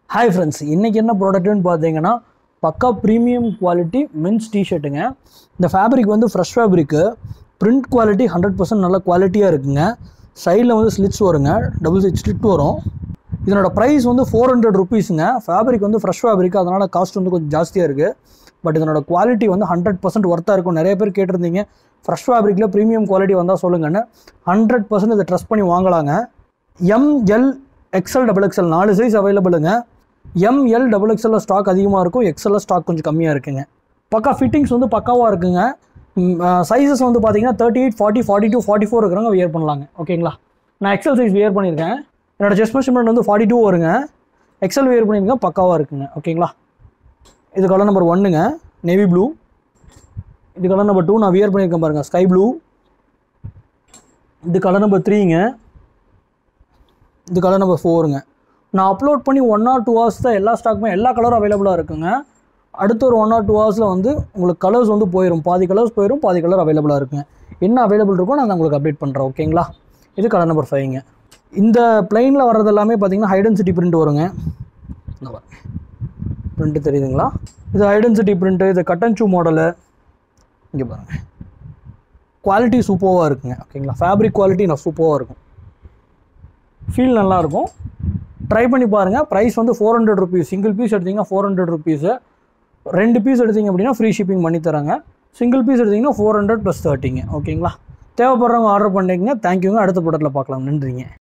hi friends இன்றைக்கி என்ன ப்ராடக்ட்னு பார்த்தீங்கன்னா பக்கா ப்ரீமியம் குவாலிட்டி மென்ஸ் டிஷர்ட்டுங்க இந்த ஃபேப்ரிக் வந்து fresh fabric print quality hundred percent நல்ல குவாலிட்டியாக இருக்குங்க சைடில் வந்து ஸ்லிட்ஸ் வருங்க டபுள் சைட் ஸ்லிட் வரும் இதனோட ப்ரைஸ் வந்து ஃபோர் ஹண்ட்ரட் ருபீஸுங்க ஃபேப்ரிக் வந்து ஃப்ரெஷ் ஃபேப்ரிக் அதனால் காஸ்ட் வந்து கொஞ்சம் ஜாஸ்தியாக இருக்குது பட் இதனோட குவாலிட்டி வந்து ஹண்ட்ரட் பர்சன்ட் ஒர்த்தாக இருக்கும் நிறைய பேர் கேட்டிருந்தீங்க ஃப்ரெஷ் ஃபேப்ரிக்கில் ப்ரீமியம் குவாலிட்டி வந்தால் சொல்லுங்கன்னு ஹண்ட்ரட் பர்சன்ட் இதை ட்ரஸ்ட் பண்ணி வாங்கலாங்க எம்எல் எக்ஸ்எல் டபுள் எக்ஸ்எல் நாலு சைஸ் அவைலபிளுங்க எம்எல் டபுள் எக்ஸ்எல்ல ஸ்டாக் அதிகமாக இருக்கும் எக்ஸ்எல்ல ஸ்டாக் கொஞ்சம் கம்மியாக இருக்குங்க பக்கா ஃபிட்டிங்ஸ் வந்து பக்காவாக இருக்குங்க சைஸஸ் வந்து பார்த்தீங்கன்னா thirty eight forty forty two forty four இருக்கிறவங்க வியர் பண்ணலாங்க ஓகேங்களா நான் எக்ஸல் சைஸ் வியர் பண்ணியிருக்கேன் என்னோட செஸ்ட் மெஷர்மெண்ட் வந்து ஃபார்ட்டி டூ வருங்க எக்ஸல் வியர் பண்ணியிருக்கேன் பக்காவாக இருக்குங்க ஓகேங்களா இது கலர் நம்பர் ஒன்றுங்க நேவி ப்ளூ இது கலர் நம்பர் டூ நான் வியர் பண்ணியிருக்கேன் பாருங்கள் ஸ்கை ப்ளூ இது கலர் நம்பர் த்ரீங்க இது கலர் நம்பர் ஃபோருங்க நான் அப்லோட் பண்ணி ஒன் ஆர் டூ ஹவர்ஸ் தான் எல்லா ஸ்டாக்குமே எல்லா கலரும் அவைலபிளாக இருக்குங்க அடுத்த ஒரு ஒன் ஆர் டூ ஹவர்ஸில் வந்து உங்களுக்கு கலர்ஸ் வந்து போயிடும் பாதி கலர்ஸ் போயிடும் பாதி கலர் அவைலபிளாக இருக்குங்க என்ன அவைலபிள் இருக்கோ நான் உங்களுக்கு அப்டேட் பண்ணுறேன் ஓகேங்களா இது கலர் நம்பர் ஃபைவ்ங்க இந்த பிளைனில் வர்றது எல்லாமே பார்த்தீங்கன்னா ஹைடென்சிட்டி பிரிண்ட் வருங்க இந்த பிரிண்ட்டு தெரியுதுங்களா இது ஹைடென்சிட்டி பிரிண்ட்டு இது கட்டன் ஷூ மாடலு இங்கே பாருங்கள் குவாலிட்டி சூப்பராக இருக்குங்க ஓகேங்களா ஃபேப்ரிக் குவாலிட்டி நான் சூப்பராக இருக்கும் ஃபீல் நல்லாயிருக்கும் ட்ரை பண்ணி பாருங்கள் ப்ரைஸ் வந்து four hundred rupees single piece எடுத்தீங்கன்னா ஃபோர் ஹண்ட்ரட் ருபீஸு ரெண்டு பீஸ் எடுத்தீங்க அப்படின்னா ஃப்ரீ ஷிப்பிங் பண்ணி தராங்க சிங்கிள் பீஸ் எடுத்தீங்கன்னா ஃபோர் ஹண்ட்ரட் ப்ளஸ் தேர்ட்டிங்க ஓகேங்களா தேவைப்படுறவங்க ஆர்டர் பண்ணிங்க தேங்க்யூங்க அடுத்த படத்தில் பார்க்கலாம் நன்றிங்க